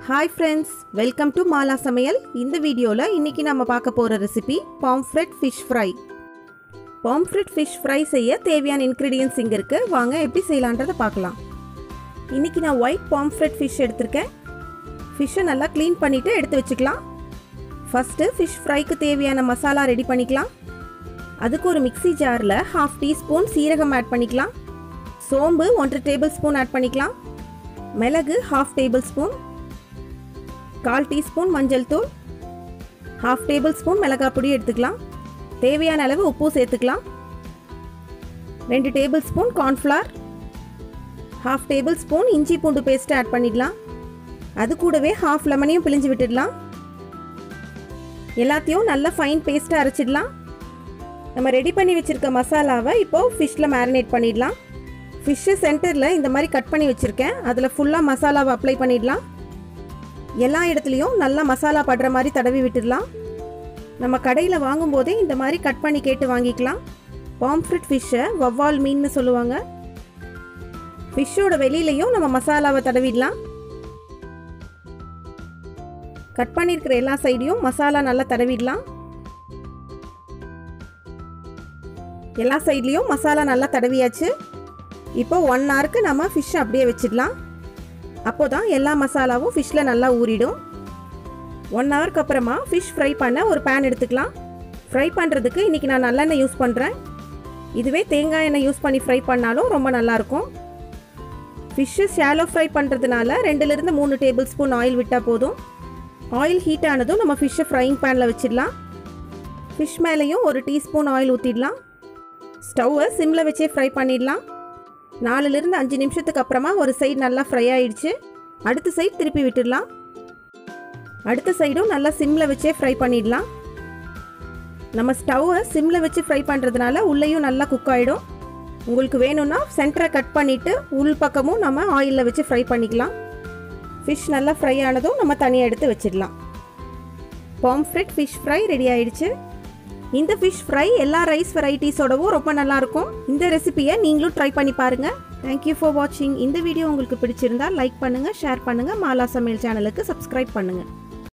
hi friends welcome to Mala சமையல் இந்த வீடியோவில் இன்றைக்கி நம்ம பார்க்க போகிற recipe pomfret fish fry pomfret fish fry செய்ய தேவையான இன்க்ரீடியன்ஸ் இங்கே இருக்குது வாங்க எப்படி செய்யலான்றதை பார்க்கலாம் இன்றைக்கி நான் ஒயிட் பாம்ஃப்ரெட் ஃபிஷ் எடுத்திருக்கேன் ஃபிஷ்ஷை நல்லா க்ளீன் பண்ணிவிட்டு எடுத்து வச்சுக்கலாம் ஃபஸ்ட்டு ஃபிஷ் ஃப்ரைக்கு தேவையான மசாலா ரெடி பண்ணிக்கலாம் அதுக்கு ஒரு மிக்ஸி ஜாரில் ஹாஃப் டீஸ்பூன் சீரகம் ஆட் பண்ணிக்கலாம் சோம்பு ஒன்றரை டேபிள் ஸ்பூன் ஆட் பண்ணிக்கலாம் மிளகு ஹாஃப் டேபிள் ஸ்பூன் கால் டீஸ்பூன் மஞ்சள் தூள் ஹாஃப் டேபிள் ஸ்பூன் மிளகாய் பொடி எடுத்துக்கலாம் தேவையான அளவு உப்பு சேர்த்துக்கலாம் ரெண்டு table spoon cornflour half table spoon இஞ்சி பூண்டு பேஸ்ட் ஆட் பண்ணிடலாம் அது கூடவே ஹாஃப் லெமனையும் பிழிஞ்சு விட்டுடலாம் எல்லாத்தையும் நல்லா ஃபைன் பேஸ்ட்டாக அரைச்சிடலாம் நம்ம ரெடி பண்ணி வச்சுருக்க மசாலாவை இப்போது ஃபிஷ்ஷில் மேரினேட் பண்ணிடலாம் ஃபிஷ்ஷு சென்டரில் இந்த மாதிரி கட் பண்ணி வச்சுருக்கேன் அதில் ஃபுல்லாக மசாலாவை அப்ளை பண்ணிடலாம் எல்லா இடத்துலையும் நல்லா மசாலா படுற மாதிரி தடவி விட்டுடலாம் நம்ம கடையில் வாங்கும்போதே இந்த மாதிரி கட் பண்ணி கேட்டு வாங்கிக்கலாம் பாம்ஃப்ரிட் ஃபிஷ்ஷை வவ்வால் மீன்னு சொல்லுவாங்க ஃபிஷ்ஷோட வெளியிலையும் நம்ம மசாலாவை தடவிடலாம் கட் பண்ணியிருக்கிற எல்லா சைடையும் மசாலா நல்லா தடவிடலாம் எல்லா சைட்லேயும் மசாலா நல்லா தடவியாச்சு இப்போ ஒன் ஹவருக்கு நம்ம ஃபிஷ்ஷை அப்படியே வச்சிடலாம் அப்போ தான் எல்லா மசாலாவும் ஃபிஷ்ஷில் நல்லா ஊறிடும் ஒன் ஹவருக்கு அப்புறமா ஃபிஷ் ஃப்ரை பண்ண ஒரு பேன் எடுத்துக்கலாம் ஃப்ரை பண்ணுறதுக்கு இன்றைக்கி நான் நல்லெண்ணெய் யூஸ் பண்ணுறேன் இதுவே தேங்காய் எண்ணெய் யூஸ் பண்ணி ஃப்ரை பண்ணாலும் ரொம்ப நல்லாயிருக்கும் ஃபிஷ்ஷு ஷாலோ ஃப்ரை பண்ணுறதுனால ரெண்டுலேருந்து மூணு டேபிள் ஸ்பூன் ஆயில் விட்டால் போதும் ஆயில் ஹீட் ஆனதும் நம்ம ஃபிஷ்ஷை ஃப்ரைங் பேனில் வச்சிடலாம் ஃபிஷ் மேலேயும் ஒரு டீஸ்பூன் ஆயில் ஊற்றிடலாம் ஸ்டவ்வை சிம்மில் வச்சே ஃப்ரை பண்ணிடலாம் நாலுலேருந்து அஞ்சு நிமிஷத்துக்கு அப்புறமா ஒரு சைடு நல்லா ஃப்ரை ஆயிடுச்சு அடுத்த சைடு திருப்பி விட்டுடலாம் அடுத்த சைடும் நல்லா சிம்மில் வச்சே ஃப்ரை பண்ணிடலாம் நம்ம ஸ்டவ்வை சிம்மில் வச்சு ஃப்ரை பண்ணுறதுனால உள்ளேயும் நல்லா குக் ஆகிடும் உங்களுக்கு வேணும்னா சென்டரை கட் பண்ணிவிட்டு உள் பக்கமும் நம்ம ஆயிலில் வச்சு ஃப்ரை பண்ணிக்கலாம் ஃபிஷ் நல்லா ஃப்ரை ஆனதும் நம்ம தனியாக எடுத்து வச்சிடலாம் பாம்ஃப்ரெட் ஃபிஷ் ஃப்ரை ரெடி ஆயிடுச்சு இந்த ஃபிஷ் ஃப்ரை எல்லா ரைஸ் வெரைட்டிஸோடவும் ரொம்ப நல்லாயிருக்கும் இந்த ரெசிபியை நீங்களும் ட்ரை பண்ணி பாருங்கள் தேங்க்யூ ஃபார் வாட்சிங் இந்த வீடியோ உங்களுக்கு பிடிச்சிருந்தா லைக் பண்ணுங்கள் ஷேர் பண்ணுங்கள் மாலா சமையல் சேனலுக்கு சப்ஸ்கிரைப் பண்ணுங்கள்